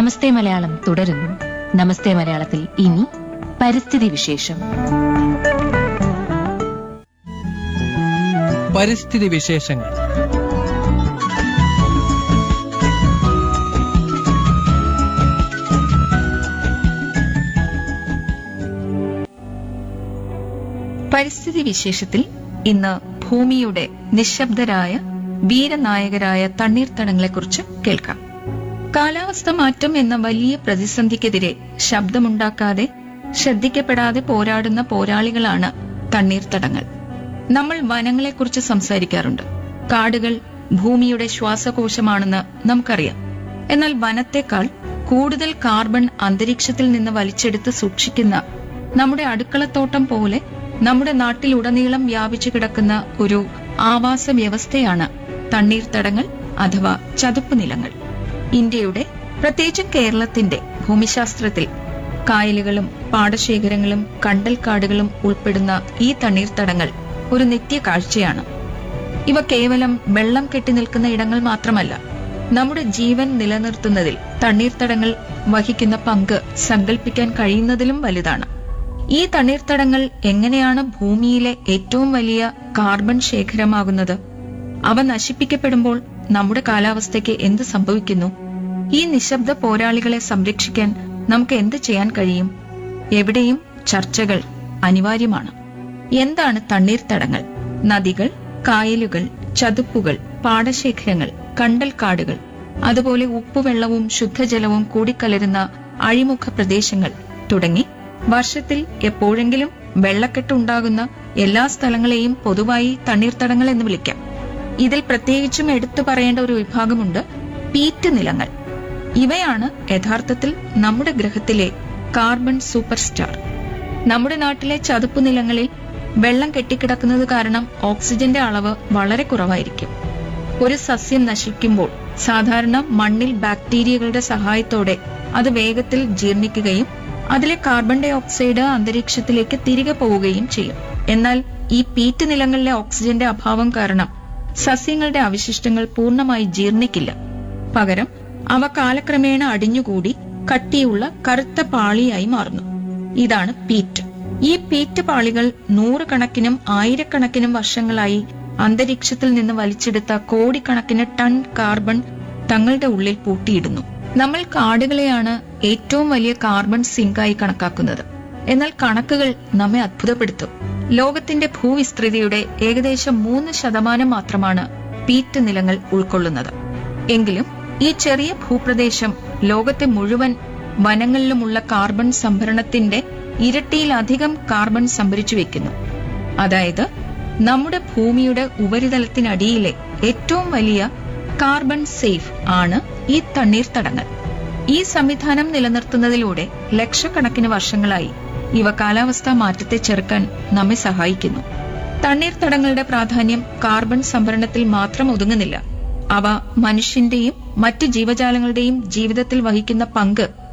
നമസ്തേ മലയാളം തുടരുന്നു നമസ്തേ മലയാളത്തിൽ ഇനി പരിസ്ഥിതി വിശേഷം പരിസ്ഥിതി വിശേഷങ്ങൾ പരിസ്ഥിതി വിശേഷത്തിൽ ഇന്ന് ഭൂമിയുടെ നിശബ്ദരായ വീരനായകരായ തണ്ണീർത്തടങ്ങളെക്കുറിച്ച് കേൾക്കാം കാലാവസ്ഥ മാറ്റം എന്ന വലിയ പ്രതിസന്ധിക്കെതിരെ ശബ്ദമുണ്ടാക്കാതെ ശ്രദ്ധിക്കപ്പെടാതെ പോരാടുന്ന പോരാളികളാണ് തണ്ണീർത്തടങ്ങൾ നമ്മൾ വനങ്ങളെക്കുറിച്ച് സംസാരിക്കാറുണ്ട് കാടുകൾ ഭൂമിയുടെ ശ്വാസകോശമാണെന്ന് നമുക്കറിയാം എന്നാൽ വനത്തേക്കാൾ കൂടുതൽ കാർബൺ അന്തരീക്ഷത്തിൽ നിന്ന് വലിച്ചെടുത്ത് സൂക്ഷിക്കുന്ന നമ്മുടെ അടുക്കളത്തോട്ടം പോലെ നമ്മുടെ നാട്ടിലുടനീളം വ്യാപിച്ചു കിടക്കുന്ന ഒരു ആവാസ വ്യവസ്ഥയാണ് തണ്ണീർത്തടങ്ങൾ അഥവാ ചതുപ്പ് നിലങ്ങൾ ഇന്ത്യയുടെ പ്രത്യേകിച്ചും കേരളത്തിന്റെ ഭൂമിശാസ്ത്രത്തിൽ കായലുകളും പാടശേഖരങ്ങളും കണ്ടൽക്കാടുകളും ഉൾപ്പെടുന്ന ഈ തണ്ണീർത്തടങ്ങൾ ഒരു നിത്യ കാഴ്ചയാണ് ഇവ കേവലം വെള്ളം കെട്ടി നിൽക്കുന്ന ഇടങ്ങൾ മാത്രമല്ല നമ്മുടെ ജീവൻ നിലനിർത്തുന്നതിൽ തണ്ണീർത്തടങ്ങൾ വഹിക്കുന്ന പങ്ക് സങ്കല്പിക്കാൻ കഴിയുന്നതിലും വലുതാണ് ഈ തണ്ണീർത്തടങ്ങൾ എങ്ങനെയാണ് ഭൂമിയിലെ ഏറ്റവും വലിയ കാർബൺ ശേഖരമാകുന്നത് അവ നശിപ്പിക്കപ്പെടുമ്പോൾ നമ്മുടെ കാലാവസ്ഥയ്ക്ക് എന്ത് സംഭവിക്കുന്നു ഈ നിശബ്ദ പോരാളികളെ സംരക്ഷിക്കാൻ നമുക്ക് എന്ത് ചെയ്യാൻ കഴിയും എവിടെയും ചർച്ചകൾ അനിവാര്യമാണ് എന്താണ് തണ്ണീർത്തടങ്ങൾ നദികൾ കായലുകൾ ചതുപ്പുകൾ പാടശേഖരങ്ങൾ കണ്ടൽക്കാടുകൾ അതുപോലെ ഉപ്പുവെള്ളവും ശുദ്ധജലവും കൂടിക്കലരുന്ന അഴിമുഖ പ്രദേശങ്ങൾ തുടങ്ങി വർഷത്തിൽ എപ്പോഴെങ്കിലും വെള്ളക്കെട്ട് ഉണ്ടാകുന്ന എല്ലാ സ്ഥലങ്ങളെയും പൊതുവായി തണ്ണീർത്തടങ്ങൾ എന്ന് വിളിക്കാം ഇതിൽ പ്രത്യേകിച്ചും എടുത്തു പറയേണ്ട ഒരു വിഭാഗമുണ്ട് പീറ്റ് നിലങ്ങൾ ഇവയാണ് യഥാർത്ഥത്തിൽ നമ്മുടെ ഗ്രഹത്തിലെ കാർബൺ സൂപ്പർ സ്റ്റാർ നമ്മുടെ നാട്ടിലെ ചതുപ്പ് നിലങ്ങളിൽ വെള്ളം കെട്ടിക്കിടക്കുന്നത് കാരണം ഓക്സിജന്റെ അളവ് വളരെ കുറവായിരിക്കും ഒരു സസ്യം നശിക്കുമ്പോൾ സാധാരണ മണ്ണിൽ ബാക്ടീരിയകളുടെ സഹായത്തോടെ അത് വേഗത്തിൽ ജീർണിക്കുകയും അതിലെ കാർബൺ ഡൈ ഓക്സൈഡ് അന്തരീക്ഷത്തിലേക്ക് തിരികെ പോവുകയും ചെയ്യും എന്നാൽ ഈ പീറ്റ് നിലങ്ങളിലെ ഓക്സിജന്റെ അഭാവം കാരണം സസ്യങ്ങളുടെ അവശിഷ്ടങ്ങൾ പൂർണ്ണമായി ജീർണിക്കില്ല പകരം അവ കാലക്രമേണ അടിഞ്ഞുകൂടി കട്ടിയുള്ള കറുത്ത പാളിയായി മാറുന്നു ഇതാണ് പീറ്റ് ഈ പീറ്റ് പാളികൾ നൂറുകണക്കിനും ആയിരക്കണക്കിനും വർഷങ്ങളായി അന്തരീക്ഷത്തിൽ നിന്ന് വലിച്ചെടുത്ത കോടിക്കണക്കിന് ടൺ കാർബൺ തങ്ങളുടെ ഉള്ളിൽ പൂട്ടിയിടുന്നു നമ്മൾ കാടുകളെയാണ് ഏറ്റവും വലിയ കാർബൺ സിങ്കായി കണക്കാക്കുന്നത് എന്നാൽ കണക്കുകൾ നമ്മെ അത്ഭുതപ്പെടുത്തും ലോകത്തിന്റെ ഭൂവിസ്തൃതിയുടെ ഏകദേശം മൂന്ന് ശതമാനം മാത്രമാണ് പീറ്റ് നിലങ്ങൾ ഉൾക്കൊള്ളുന്നത് എങ്കിലും ഈ ചെറിയ ഭൂപ്രദേശം ലോകത്തെ മുഴുവൻ വനങ്ങളിലുമുള്ള കാർബൺ സംഭരണത്തിന്റെ ഇരട്ടിയിലധികം കാർബൺ സംഭരിച്ചു വെക്കുന്നു അതായത് നമ്മുടെ ഭൂമിയുടെ ഉപരിതലത്തിനടിയിലെ ഏറ്റവും വലിയ കാർബൺ സേഫ് ആണ് ഈ തണ്ണീർത്തടങ്ങൾ ഈ സംവിധാനം നിലനിർത്തുന്നതിലൂടെ ലക്ഷക്കണക്കിന് വർഷങ്ങളായി ഇവ കാലാവസ്ഥാ മാറ്റത്തെ ചെറുക്കാൻ നമ്മെ സഹായിക്കുന്നു തണ്ണീർത്തടങ്ങളുടെ പ്രാധാന്യം കാർബൺ സംഭരണത്തിൽ മാത്രം ഒതുങ്ങുന്നില്ല അവ മനുഷ്യന്റെയും മറ്റ് ജീവജാലങ്ങളുടെയും ജീവിതത്തിൽ വഹിക്കുന്ന പങ്ക്